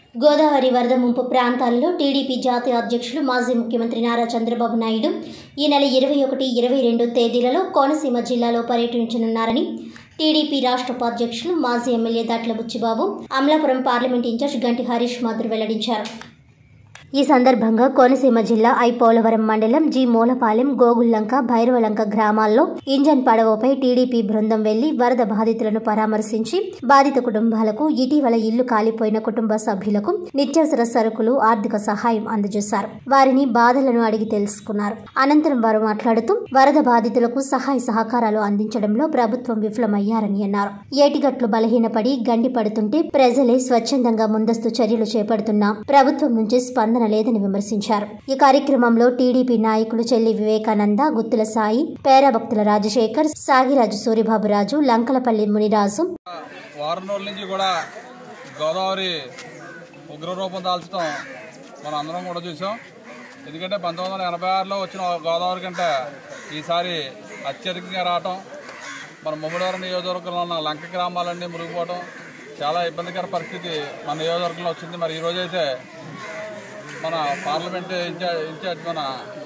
గోదావరి వరద ముంపు ప్రాంతాలలో టీడీపీ జాతీయ అధ్యక్షులు మాజీ ముఖ్యమంత్రి నారా చంద్రబాబు నాయుడు ఈ నెల ఇరవై ఒకటి ఇరవై రెండు తేదీలలో కోనసీమ జిల్లాలో పర్యటించనున్నారని టీడీపీ రాష్ట్ర ఉపాధ్యక్షులు మాజీ MLA Datla Buchibabu Amalapuram parliament incharge Ganti Harish Madhur వెల్లడించారు ఈ సందర్భంగా కోనసీమ జిల్లా ఐ పోలవరం మండలం జి మూలపాలెం గోగుల్లంక భైరవలంక గ్రామాల్లో ఇంజన్ పడవపై టీడీపీ బృందం వెళ్లి వరద బాధితులను పరామర్శించి బాధిత కుటుంబాలకు ఇటీవల ఇల్లు కాలిపోయిన కుటుంబ సభ్యులకు నిత్యావసర సరుకులు ఆర్థిక సహాయం అందజేశారు వారిని బాధలను అడిగి తెలుసుకున్నారు అనంతరం వారు మాట్లాడుతూ వరద బాధితులకు సహాయ సహకారాలు అందించడంలో ప్రభుత్వం విఫలమయ్యారని అన్నారు ఏటిగట్లు బలహీనపడి గండి పడుతుంటే ప్రజలే స్వచ్ఛందంగా ముందస్తు చర్యలు చేపడుతున్నా ప్రభుత్వం నుంచి స్పందన లేదని విమర్శించారు ఈ కార్యక్రమంలో టీడీపీ నాయకులు చెల్లి వివేకానంద గుత్తుల సాయి పేరాభక్తుల రాజశేఖర్ సాగిరాజు సూరిబాబురాజు లంకలపల్లి మునిరాజు వారం రోజుల నుంచి కూడా గోదావరి ఉగ్రరూపం దాల్చడం మనం అందరం కూడా చూసాం ఎందుకంటే పంతొమ్మిది వందల ఎనభై ఆరులో వచ్చిన గోదావరి కంటే ఈసారి అత్యధికంగా రావటం మన ముమ్మడివారం నియోజకవర్గంలో ఉన్న లంక గ్రామాలన్నీ మునిగిపోవడం చాలా ఇబ్బందికర పరిస్థితి మన నియోజకవర్గంలో వచ్చింది మరి ఈ రోజైతే మన పార్లమెంట్ ఇన్ఛార్జ్ ఇన్ఛార్జ్ మన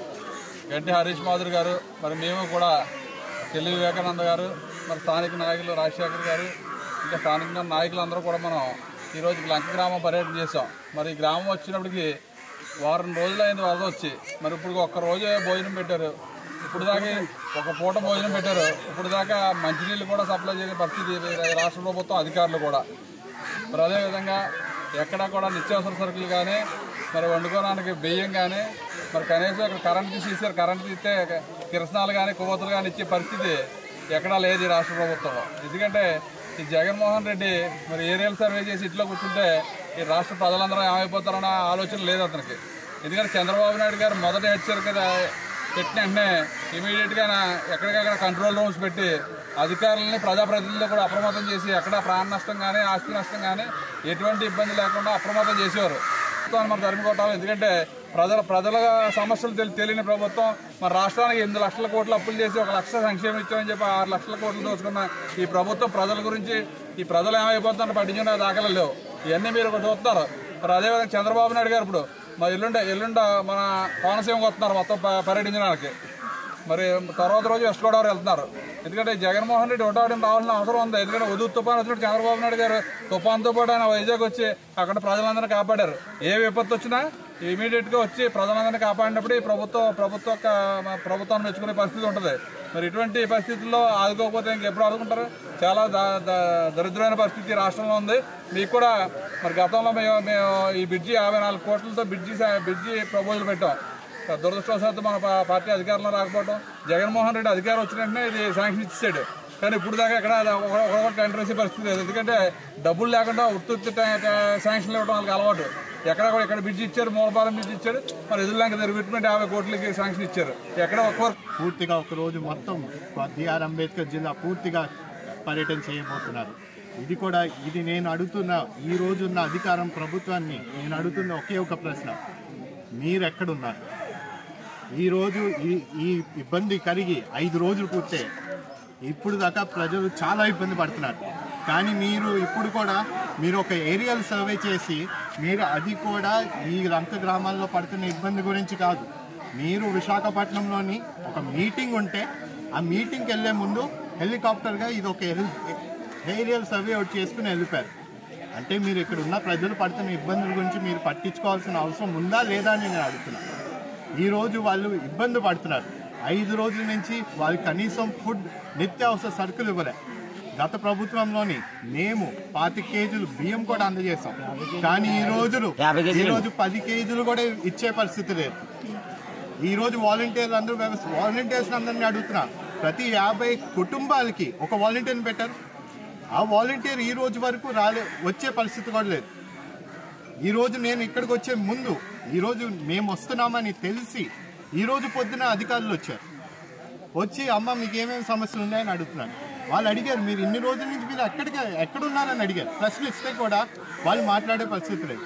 గడ్డి హరీష్ మాధురి గారు మరి మేము కూడా చెల్లి వివేకానంద గారు మరి స్థానిక నాయకులు రాజశేఖర్ గారు ఇంకా స్థానిక నాయకులందరూ కూడా మనం ఈరోజు లంక గ్రామం పర్యటన చేసాం మరి ఈ గ్రామం వచ్చినప్పటికి వారం రోజులైంది వరద వచ్చి మరి ఇప్పుడు ఒక్క రోజే భోజనం పెట్టారు ఇప్పుడు దాకా ఒక పూట భోజనం పెట్టారు ఇప్పుడు దాకా మంచినీళ్ళు కూడా సప్లై చేయని పరిస్థితి రాష్ట్ర ప్రభుత్వం అధికారులు కూడా మరి అదేవిధంగా ఎక్కడా కూడా నిత్యావసర సరుకులు కానీ మరి వండుకోవడానికి బియ్యం కానీ మరి కనీసం ఇక్కడ కరెంట్ తీసేసారు కరెంట్ తీస్తే కిరసనాలు కానీ కొవ్వొత్తులు కానీ ఇచ్చే పరిస్థితి ఎక్కడా లేదు ఈ రాష్ట్ర ప్రభుత్వంలో ఎందుకంటే ఈ జగన్మోహన్ రెడ్డి మరి ఏరియాలు సర్వే చేసి ఇంట్లో కూర్చుంటే ఈ రాష్ట్ర ప్రజలందరూ ఏమైపోతారన్న ఆలోచన లేదు అతనికి ఎందుకంటే చంద్రబాబు నాయుడు గారు మొదట హెచ్చరిక పెట్టిన వెంటనే ఇమీడియట్గా ఎక్కడికక్కడ కంట్రోల్ రూమ్స్ పెట్టి అధికారులని ప్రజాప్రతినిధులు కూడా అప్రమత్తం చేసి ఎక్కడ ప్రాణ నష్టం కానీ ఆస్తి నష్టం కానీ ఎటువంటి ఇబ్బంది లేకుండా అప్రమత్తం చేసేవారు ప్రభుత్వాన్ని మనం తరిమి కొట్టాలి ఎందుకంటే ప్రజల ప్రజల సమస్యలు తెలి తెలియని ప్రభుత్వం మన రాష్ట్రానికి ఎనిమిది లక్షల కోట్లు అప్పులు చేసి ఒక లక్ష సంక్షేమం ఇచ్చామని చెప్పి ఆరు లక్షల కోట్లు దోచుకున్న ఈ ప్రభుత్వం ప్రజల గురించి ఈ ప్రజలు ఏమైపోతుందని పట్టించుకునే దాఖలు లేవు ఇవన్నీ మీరు ఒకటి చూస్తున్నారు మరి అదేవిధంగా చంద్రబాబు నాయుడు గారు ఇప్పుడు మా ఎల్లుండ ఎల్లుండ మన కోనసీమకు వస్తున్నారు మొత్తం ప- పర్యటించడానికి మరి తర్వాత రోజు వెస్ట్ గోదావరి వెళ్తున్నారు ఎందుకంటే జగన్మోహన్ రెడ్డి ఒకటాడిన రావాల్సిన అవసరం ఉంది ఎందుకంటే ఉదూ తుఫాన్ వచ్చినట్టు చంద్రబాబు నాయుడు గారు తుఫాన్తో పాటు ఆయన వైజాగ్ వచ్చి అక్కడ ప్రజలందరినీ కాపాడారు ఏ విపత్తు వచ్చినా ఇమీడియట్ గా వచ్చి ప్రజలందరినీ కాపాడినప్పుడు ఈ ప్రభుత్వం ప్రభుత్వ యొక్క మ- ప్రభుత్వాన్ని మెచ్చుకునే పరిస్థితి ఉంటుంది మరి ఇటువంటి పరిస్థితుల్లో ఆదుకోకపోతే ఇంకెప్పుడు ఆదుకుంటారు చాలా ద- ద- దరిద్రమైన పరిస్థితి ఈ రాష్ట్రంలో ఉంది మీకు కూడా మరి గతంలో మేము మేము ఈ బ్రిడ్జి యాభై నాలుగు కోట్లతో బ్రిడ్జి సా- బ్రిడ్జి ప్రపోజల్ పెట్టాం దురదృష్టవశాత్తు మన పా- పార్టీ అధికారంలో రాకపోవడం జగన్మోహన్ రెడ్డి అధికారం వచ్చిన వెంటనే ఇది శాంక్షన్ ఇచ్చాడు కానీ ఇప్పుడు దాకా ఎక్కడ ఒకటి టెండర్ వేసే పరిస్థితి లేదు ఎందుకంటే డబ్బులు లేకుండా ఉత్తుత్తి శాంక్షన్ ఇవ్వడం వాళ్ళకి అలవాటు ఎక్కడ కూడా ఇక్కడ బ్రిడ్జ్ ఇచ్చారు మూలపాలెం బ్రిడ్జ్ ఇచ్చారు మరి ఎదురులాంక రిక్రూట్మెంట్ యాభై కోట్లకి శాంక్షన్ ఇచ్చారు ఎక్కడ ఒక్క పూర్తిగా ఒక రోజు మొత్తం బిఆర్ అంబేద్కర్ జిల్లా పూర్తిగా పర్యటన చేయబోతున్నారు ఇది కూడా ఇది నేను అడుగుతున్న ఈ రోజున్న అధికారం ప్రభుత్వాన్ని నేను అడుగుతున్న ఒకే ఒక ప్రశ్న మీరు ఎక్కడున్నారు ఈరోజు ఈ ఈ ఇబ్బంది కలిగి ఐదు రోజులు పూర్తయి ఇప్పుడు దాకా ప్రజలు చాలా ఇబ్బంది పడుతున్నారు కానీ మీరు ఇప్పుడు కూడా మీరు ఒక ఏరియల్ సర్వే చేసి మీరు అది కూడా ఈ లంక గ్రామాల్లో పడుతున్న ఇబ్బంది గురించి కాదు మీరు విశాఖపట్నంలోని ఒక మీటింగ్ ఉంటే ఆ మీటింగ్కి వెళ్ళే ముందు హెలికాప్టర్గా ఇది ఒక ఏరియల్ సర్వే ఒకటి చేసుకుని వెళ్ళిపోయారు అంటే మీరు ఇక్కడ ఉన్న ప్రజలు పడుతున్న ఇబ్బందుల గురించి మీరు పట్టించుకోవాల్సిన అవసరం ఉందా లేదా అని నేను అడుగుతున్నాను ఈ రోజు వాళ్ళు ఇబ్బంది పడుతున్నారు ఐదు రోజుల నుంచి వాళ్ళు కనీసం ఫుడ్ నిత్యావసర సరుకులు ఇవ్వలే గత ప్రభుత్వంలోని మేము పాతి కేజీలు బియ్యం కూడా అందజేసాం కానీ ఈ రోజులు ఈ రోజు పది కేజీలు కూడా ఇచ్చే పరిస్థితి లేదు ఈ రోజు వాలంటీర్లు అందరూ వ్యవస్థ వాలంటీర్స్ అందరినీ అడుగుతున్నా ప్రతి యాభై కుటుంబాలకి ఒక వాలంటీర్ని పెట్టారు ఆ వాలంటీర్ ఈ రోజు వరకు రాలే వచ్చే పరిస్థితి కూడా లేదు ఈ రోజు నేను ఇక్కడికి వచ్చే ముందు ఈ రోజు మేము వస్తున్నామని తెలిసి ఈ రోజు పొద్దున అధికారులు వచ్చారు వచ్చి అమ్మ మీకు ఏమేమి సమస్యలు ఉన్నాయని అడుగుతున్నాను వాళ్ళు అడిగారు మీరు ఇన్ని రోజుల నుంచి మీరు ఎక్కడికి ఎక్కడున్నారని అడిగారు ప్రశ్నలు ఇస్తే కూడా వాళ్ళు మాట్లాడే పరిస్థితి లేదు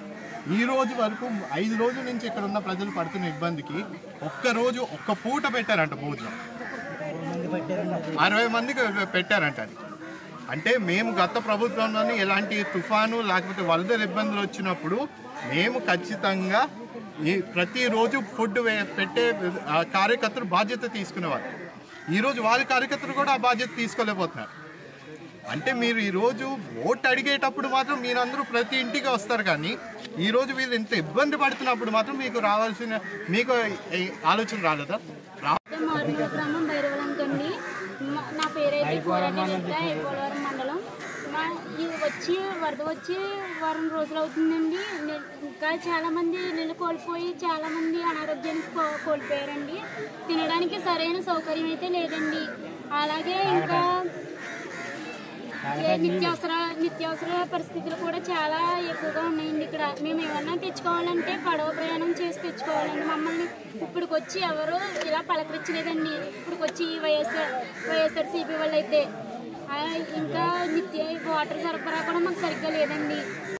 ఈ రోజు వరకు ఐదు రోజుల నుంచి ఇక్కడ ఉన్న ప్రజలు పడుతున్న ఇబ్బందికి ఒక్క రోజు ఒక్క పూట పెట్టారంట భోజనం అరవై మందికి పెట్టారంట అది అంటే మేము గత ప్రభుత్వంలోని ఎలాంటి తుఫాను లేకపోతే వరదల ఇబ్బందులు వచ్చినప్పుడు మేము ఖచ్చితంగా ఈ ప్రతిరోజు ఫుడ్ వే- పెట్టే ఆ, కార్యకర్తలు బాధ్యత తీసుకునేవారు ఈరోజు వాళ్ళ కార్యకర్తలు కూడా ఆ బాధ్యత తీసుకోలేకపోతున్నారు అంటే మీరు ఈరోజు ఓటు అడిగేటప్పుడు మాత్రం మీరందరూ ప్రతి ఇంటికి వస్తారు కానీ ఈరోజు వీళ్ళు ఇంత ఇబ్బంది పడుతున్నప్పుడు మాత్రం మీకు రావాల్సిన మీకు ఈ ఆలోచన రాలేదా రా మారుమూల గ్రామం భైరవలంకండి మ- నా పేరైతే కోరటి విద్య పోలవరం మండలం మా ఇది వచ్చి వరద వచ్చి వారం రోజులు అవుతుందండి నే- ఇంకా చాలా మంది నీళ్ళు కోల్పోయి చాలా మంది అనారోగ్యానికి కో- కోల్పోయారండి తినడానికి సరైన సౌకర్యం అయితే లేదండి అలాగే ఇంకా ఏ నిత్యావసర నిత్యావసర పరిస్థితులు కూడా చాలా ఎక్కువగా ఉన్నాయండి ఇక్కడ మేము ఏమన్నా తెచ్చుకోవాలంటే పడవ ప్రయాణం చేసి తెచ్చుకోవాలండి మమ్మల్ని ఇప్పటికొచ్చి ఎవరు ఇలా పలకరించలేదండి ఇప్పటికొచ్చి వైఎస్ఆర్ వైఎస్ఆర్సీపీ వాళ్ళు అయితే ఆ, ఇంకా నిత్య వాటర్ సరఫరా కూడా మాకు సరిగ్గా లేదండి